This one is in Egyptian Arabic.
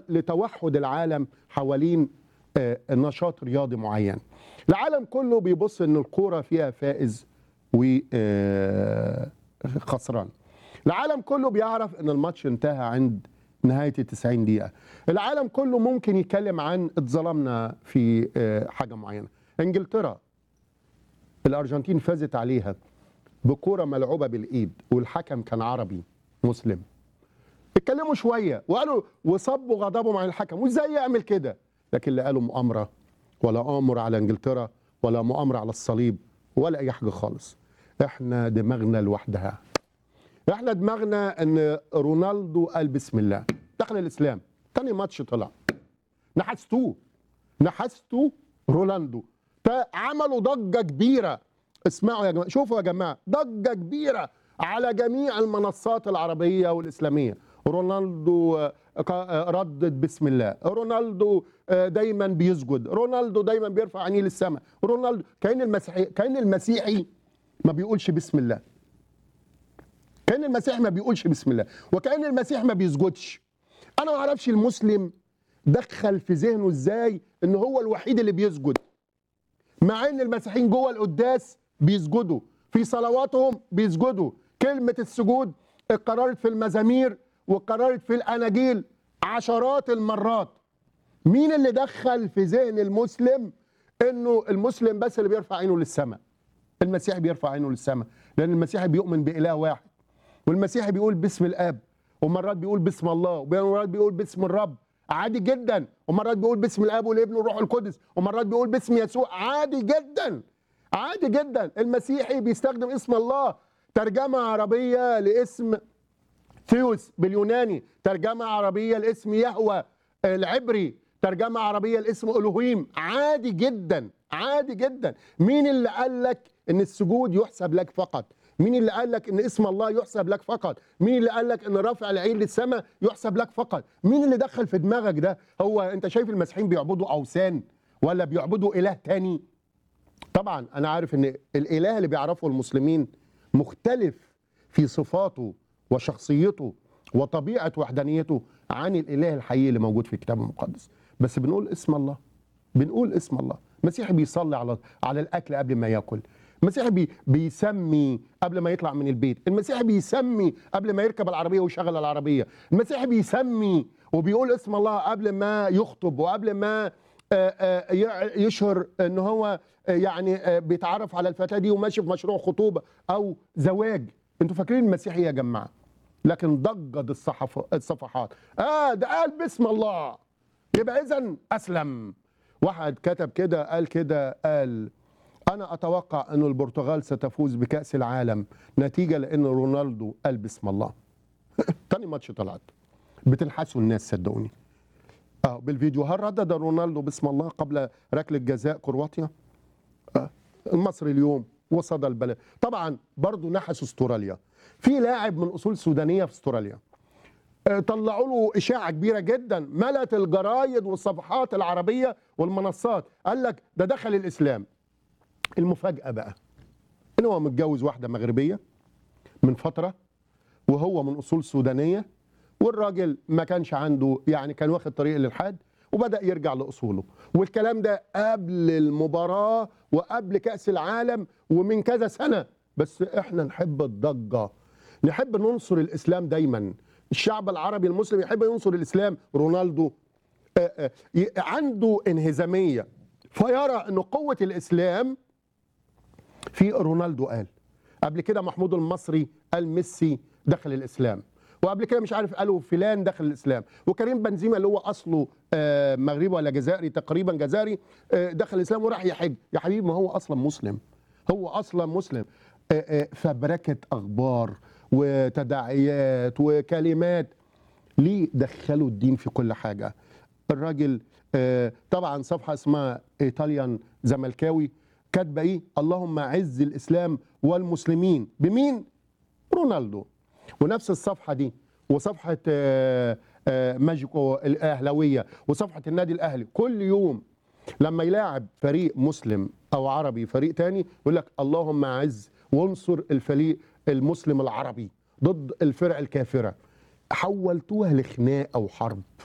لتوحد العالم حوالين آه، نشاط رياضي معين العالم كله بيبص ان الكوره فيها فائز وخسران العالم كله بيعرف ان الماتش انتهى عند نهايه ال 90 دقيقه العالم كله ممكن يتكلم عن اتظلمنا في آه، حاجه معينه انجلترا الارجنتين فازت عليها بكوره ملعوبه بالايد والحكم كان عربي مسلم اتكلموا شويه وقالوا وصبوا غضبهم عن الحكم وازاي يعمل كده لكن لا قالوا مؤامره ولا امر على انجلترا ولا مؤامره على الصليب ولا اي حاجه خالص احنا دماغنا لوحدها احنا دماغنا ان رونالدو قال بسم الله دخل الاسلام تاني ماتش طلع نحستوه نحستوا رونالدو تا- عملوا ضجه كبيره اسمعوا يا جماعه شوفوا يا جماعه ضجه كبيره على جميع المنصات العربيه والاسلاميه رونالدو آه، ق- آه، ردد بسم الله رونالدو آه، دايما بيسجد رونالدو دايما بيرفع عينيه للسماء رونالدو كان المسيحي كان المسيحي ما بيقولش بسم الله كان المسيح ما بيقولش بسم الله وكان المسيح ما بيسجدش انا ما اعرفش المسلم دخل في ذهنه ازاي ان هو الوحيد اللي بيسجد مع ان المسيحيين جوه القداس بيسجدوا في صلواتهم بيسجدوا كلمه السجود اتكررت في المزامير واتكررت في الاناجيل عشرات المرات مين اللي دخل في ذهن المسلم انه المسلم بس اللي بيرفع عينه للسماء المسيحي بيرفع عينه للسماء لان المسيحي بيؤمن باله واحد والمسيحي بيقول باسم الاب ومرات بيقول باسم الله ومرات بيقول باسم الرب عادي جدا ومرات بيقول باسم الاب والابن والروح القدس ومرات بيقول باسم يسوع عادي جدا عادي جدا المسيحي بيستخدم اسم الله ترجمه عربيه لاسم ثيوس باليوناني ترجمه عربيه لاسم يهوى العبري ترجمه عربيه لاسم الوهيم عادي جدا عادي جدا مين اللي قال لك ان السجود يحسب لك فقط مين اللي قال لك ان اسم الله يحسب لك فقط مين اللي قال لك ان رفع العين للسماء يحسب لك فقط مين اللي دخل في دماغك ده هو انت شايف المسيحيين بيعبدوا اوثان ولا بيعبدوا اله تاني طبعا انا عارف ان الاله اللي بيعرفه المسلمين مختلف في صفاته وشخصيته وطبيعه وحدانيته عن الاله الحقيقي اللي موجود في الكتاب المقدس بس بنقول اسم الله بنقول اسم الله المسيحي بيصلي على على الاكل قبل ما ياكل المسيحي بي بيسمي قبل ما يطلع من البيت المسيحي بيسمي قبل ما يركب العربيه ويشغل العربيه المسيحي بيسمي وبيقول اسم الله قبل ما يخطب وقبل ما آه، آه، ي- يشهر ان هو آه، يعني آه، بيتعرف على الفتاه دي وماشي في مشروع خطوبه او زواج انتوا فاكرين المسيحي يا جماعه لكن ضجت الصحف الصفحات اه ده قال باسم الله يبقى اذا اسلم واحد كتب كده قال كده قال انا اتوقع ان البرتغال ستفوز بكاس العالم نتيجه لان رونالدو قال باسم الله تاني ماتش طلعت بتنحسوا الناس صدقوني اه بالفيديو هل ردد رونالدو باسم الله قبل ركله جزاء كرواتيا آه. المصري اليوم وصدى البلد طبعا برضو نحس استراليا في لاعب من اصول سودانيه في استراليا آه، طلعوا له اشاعه كبيره جدا ملت الجرايد والصفحات العربيه والمنصات قال لك ده دخل الاسلام المفاجاه بقى ان هو متجوز واحده مغربيه من فتره وهو من اصول سودانيه والراجل ما كانش عنده يعني كان واخد طريق الالحاد وبدا يرجع لاصوله والكلام ده قبل المباراه وقبل كاس العالم ومن كذا سنه بس احنا نحب الضجه نحب ننصر الاسلام دايما الشعب العربي المسلم يحب ينصر الاسلام رونالدو آه، آه، ي- عنده انهزاميه فيرى ان قوه الاسلام في رونالدو قال قبل كده محمود المصري قال ميسي دخل الاسلام وقبل كده مش عارف قالوا فلان دخل الاسلام وكريم بنزيما اللي هو اصله آه، مغربي ولا جزائري تقريبا جزائري آه، دخل الاسلام وراح يحج يا حبيبي ما هو اصلا مسلم هو اصلا مسلم آه، آه، فبركه اخبار وتداعيات وكلمات ليه دخلوا الدين في كل حاجه الراجل آه، طبعا صفحه اسمها ايطاليان زملكاوي كاتبه ايه اللهم اعز الاسلام والمسلمين بمين رونالدو ونفس الصفحه دي وصفحه آه، آه، ماجيكو الاهلاويه وصفحه النادي الاهلي كل يوم لما يلاعب فريق مسلم او عربي فريق تاني يقول لك اللهم اعز وانصر الفريق المسلم العربي ضد الفرق الكافره حولتوها لخناقه وحرب